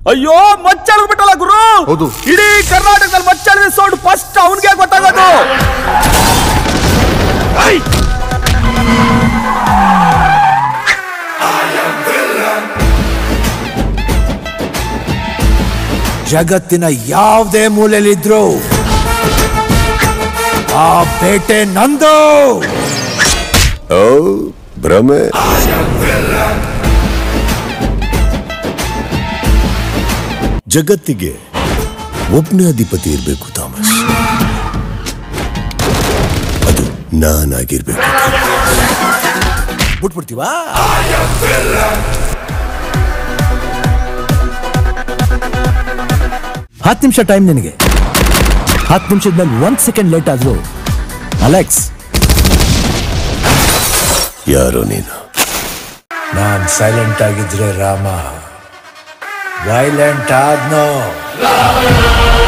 ಅಯ್ಯೋ ಮಚ್ಚಳಿದ್ಬಿಟ್ಟಲ್ಲ ಗುರು ಹೌದು. ಇಡೀ ಕರ್ನಾಟಕದಲ್ಲಿ ಮಚ್ಚಳಿದ ಸೌಂಡ್ ಫಸ್ಟ್ ಅವನಿಗೆ ಗೊತ್ತಾಗೋದು ಜಗತ್ತಿನ ಯಾವುದೇ ಮೂಲೆಯಲ್ಲಿದ್ರು ಆ ಬೇಟೆ ನಂದು ಓ ಭ್ರಮೆ ಜಗತ್ತಿಗೆ ಒಬ್ಬನೇ ಅಧಿಪತಿ ಇರಬೇಕು ಥಾಮಸ್ ಅದು ನಾನಾಗಿರ್ಬೇಕು ಬಿಟ್ಬಿಡ್ತೀವಾ ಹತ್ತು ನಿಮಿಷ ಟೈಮ್ ನಿನಗೆ ಹತ್ತು ನಿಮಿಷದ ಮೇಲೆ ಒಂದ್ ಸೆಕೆಂಡ್ ಲೇಟ್ ಆದ್ರು ಅಲೆಕ್ಸ್ ಯಾರೋ ನೀನು ನಾನ್ ಸೈಲೆಂಟ್ ಆಗಿದ್ರೆ ರಾಮ ವೈಲೆಂಟ್ ಆದ್ನೋ